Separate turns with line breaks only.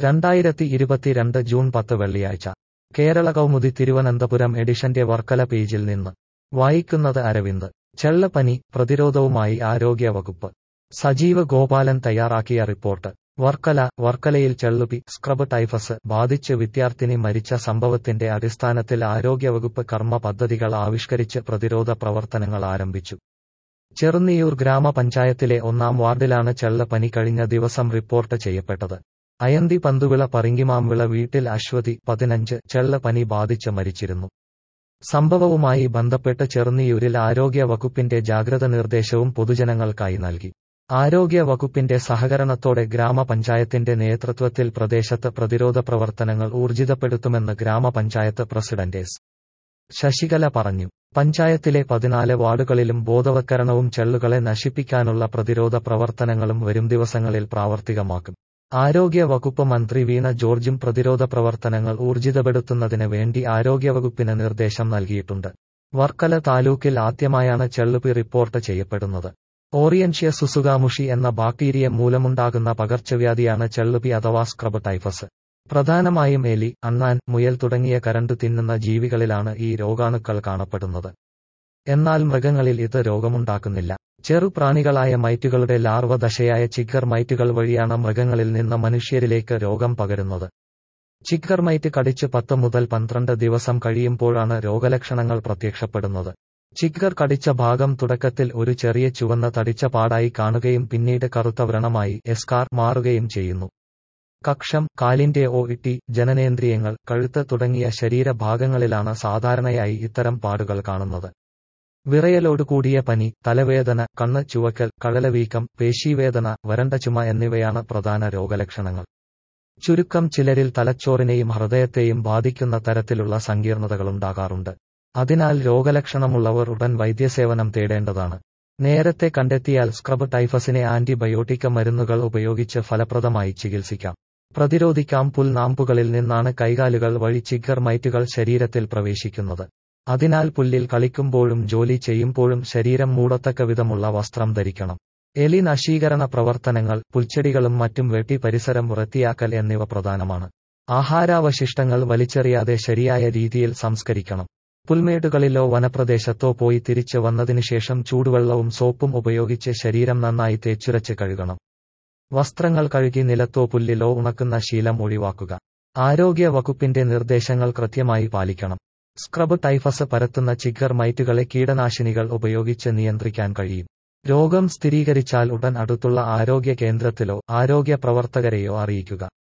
രണ്ടായിരത്തി ഇരുപത്തിരണ്ട് ജൂൺ പത്ത് വെള്ളിയാഴ്ച കേരള കൗമുദി തിരുവനന്തപുരം എഡിഷന്റെ വർക്കല പേജിൽ നിന്ന് വായിക്കുന്നത് അരവിന്ദ് ചെള്ളപ്പനി പ്രതിരോധവുമായി ആരോഗ്യ വകുപ്പ് സജീവ് ഗോപാലൻ തയ്യാറാക്കിയ റിപ്പോർട്ട് വർക്കല വർക്കലയിൽ ചെള്ളുപി സ്ക്രബ് ടൈഫസ് ബാധിച്ച് വിദ്യാർത്ഥിനി മരിച്ച സംഭവത്തിന്റെ അടിസ്ഥാനത്തിൽ ആരോഗ്യവകുപ്പ് കർമ്മ പദ്ധതികൾ ആവിഷ്കരിച്ച് പ്രതിരോധ പ്രവർത്തനങ്ങൾ ആരംഭിച്ചു ചെറുന്നിയൂർ ഗ്രാമപഞ്ചായത്തിലെ ഒന്നാം വാർഡിലാണ് ചെള്ളപ്പനി കഴിഞ്ഞ ദിവസം റിപ്പോർട്ട് ചെയ്യപ്പെട്ടത് അയന്തി പന്തുവിള പറങ്കിമാംവിള വീട്ടിൽ അശ്വതി പതിനഞ്ച് ചെള്ളപ്പനി ബാധിച്ച് മരിച്ചിരുന്നു സംഭവവുമായി ബന്ധപ്പെട്ട് ചെറുന്നിയൂരിൽ ആരോഗ്യ വകുപ്പിന്റെ ജാഗ്രത നിർദ്ദേശവും പൊതുജനങ്ങൾക്കായി നൽകി ആരോഗ്യ വകുപ്പിന്റെ സഹകരണത്തോടെ ഗ്രാമപഞ്ചായത്തിന്റെ നേതൃത്വത്തിൽ പ്രദേശത്ത് പ്രതിരോധ പ്രവർത്തനങ്ങൾ ഊർജിതപ്പെടുത്തുമെന്ന് ഗ്രാമപഞ്ചായത്ത് പ്രസിഡന്റ് എസ് ശശികല പറഞ്ഞു പഞ്ചായത്തിലെ പതിനാല് വാർഡുകളിലും ബോധവത്കരണവും ചെള്ളുകളെ നശിപ്പിക്കാനുള്ള പ്രതിരോധ പ്രവർത്തനങ്ങളും വരും ദിവസങ്ങളിൽ പ്രാവർത്തികമാക്കും ആരോഗ്യ വകുപ്പ് മന്ത്രി വീണ ജോർജും പ്രതിരോധ പ്രവർത്തനങ്ങൾ ഊർജിതപ്പെടുത്തുന്നതിന് വേണ്ടി ആരോഗ്യവകുപ്പിന് നിർദ്ദേശം നൽകിയിട്ടുണ്ട് വർക്കല താലൂക്കിൽ ആദ്യമായാണ് ചെള്ളുപി റിപ്പോർട്ട് ചെയ്യപ്പെടുന്നത് ഓറിയൻഷ്യ സുസുഗാമുഷി എന്ന ബാക്ടീരിയ മൂലമുണ്ടാകുന്ന പകർച്ചവ്യാധിയാണ് ചെള്ളുപി അഥവാ സ്ക്രബ് ടൈഫസ് പ്രധാനമായും എലി അണ്ണാൻ മുയൽ തുടങ്ങിയ കരണ്ടു തിന്നുന്ന ജീവികളിലാണ് ഈ രോഗാണുക്കൾ കാണപ്പെടുന്നത് എന്നാൽ മൃഗങ്ങളിൽ ഇത് രോഗമുണ്ടാക്കുന്നില്ല ചെറുപ്രാണികളായ മൈറ്റുകളുടെ ലാർവ ദശയായ ചിക്കർ മൈറ്റുകൾ വഴിയാണ് മൃഗങ്ങളിൽ നിന്ന് മനുഷ്യരിലേക്ക് രോഗം പകരുന്നത് ചിക്കർ മൈറ്റ് കടിച്ച് പത്ത് മുതൽ പന്ത്രണ്ട് ദിവസം കഴിയുമ്പോഴാണ് രോഗലക്ഷണങ്ങൾ പ്രത്യക്ഷപ്പെടുന്നത് ചിക്കർ കടിച്ച ഭാഗം തുടക്കത്തിൽ ഒരു ചെറിയ ചുവന്ന തടിച്ച പാടായി കാണുകയും പിന്നീട് കറുത്ത വ്രണമായി എസ്കാർ മാറുകയും ചെയ്യുന്നു കക്ഷം കാലിന്റെ ഒ ഇട്ടി ജനനേന്ദ്രിയങ്ങൾ കഴുത്ത് തുടങ്ങിയ ശരീരഭാഗങ്ങളിലാണ് സാധാരണയായി ഇത്തരം പാടുകൾ കാണുന്നത് വിറയലോട് കൂടിയ പനി തലവേദന കണ്ണ് ചുവക്കൽ കഴലവീക്കം പേശീവേദന വരണ്ട ചുമ എന്നിവയാണ് പ്രധാന രോഗലക്ഷണങ്ങൾ ചുരുക്കം ചിലരിൽ തലച്ചോറിനെയും ഹൃദയത്തെയും ബാധിക്കുന്ന തരത്തിലുള്ള സങ്കീർണതകളുണ്ടാകാറുണ്ട് അതിനാൽ രോഗലക്ഷണമുള്ളവർ ഉടൻ വൈദ്യസേവനം തേടേണ്ടതാണ് നേരത്തെ കണ്ടെത്തിയാൽ സ്ക്രബ് ടൈഫസിനെ ആന്റിബയോട്ടിക് മരുന്നുകൾ ഉപയോഗിച്ച് ഫലപ്രദമായി ചികിത്സിക്കാം പ്രതിരോധിക്കാം പുൽനാമ്പുകളിൽ നിന്നാണ് കൈകാലുകൾ വഴി ചിഗർ മൈറ്റുകൾ ശരീരത്തിൽ പ്രവേശിക്കുന്നത് അതിനാൽ പുല്ലിൽ കളിക്കുമ്പോഴും ജോലി ചെയ്യുമ്പോഴും ശരീരം മൂടത്തക്ക വിധമുള്ള വസ്ത്രം ധരിക്കണം എലി നശീകരണ പ്രവർത്തനങ്ങൾ പുൽച്ചെടികളും മറ്റും വെട്ടി പരിസരം വൃത്തിയാക്കൽ എന്നിവ പ്രധാനമാണ് ആഹാരാവശിഷ്ടങ്ങൾ വലിച്ചെറിയാതെ ശരിയായ രീതിയിൽ സംസ്കരിക്കണം പുൽമേടുകളിലോ വനപ്രദേശത്തോ പോയി തിരിച്ചു വന്നതിനുശേഷം ചൂടുവെള്ളവും സോപ്പും ഉപയോഗിച്ച് ശരീരം നന്നായി തേച്ചുരച്ച് കഴുകണം വസ്ത്രങ്ങൾ കഴുകി നിലത്തോ പുല്ലിലോ ഉണക്കുന്ന ശീലം ഒഴിവാക്കുക ആരോഗ്യ വകുപ്പിന്റെ നിർദ്ദേശങ്ങൾ കൃത്യമായി പാലിക്കണം സ്ക്രബ് ടൈഫസ് പരത്തുന്ന ചിഗർ മൈറ്റുകളെ കീടനാശിനികൾ ഉപയോഗിച്ച് നിയന്ത്രിക്കാൻ കഴിയും രോഗം സ്ഥിരീകരിച്ചാൽ ഉടൻ അടുത്തുള്ള ആരോഗ്യ കേന്ദ്രത്തിലോ ആരോഗ്യ പ്രവർത്തകരെയോ അറിയിക്കുക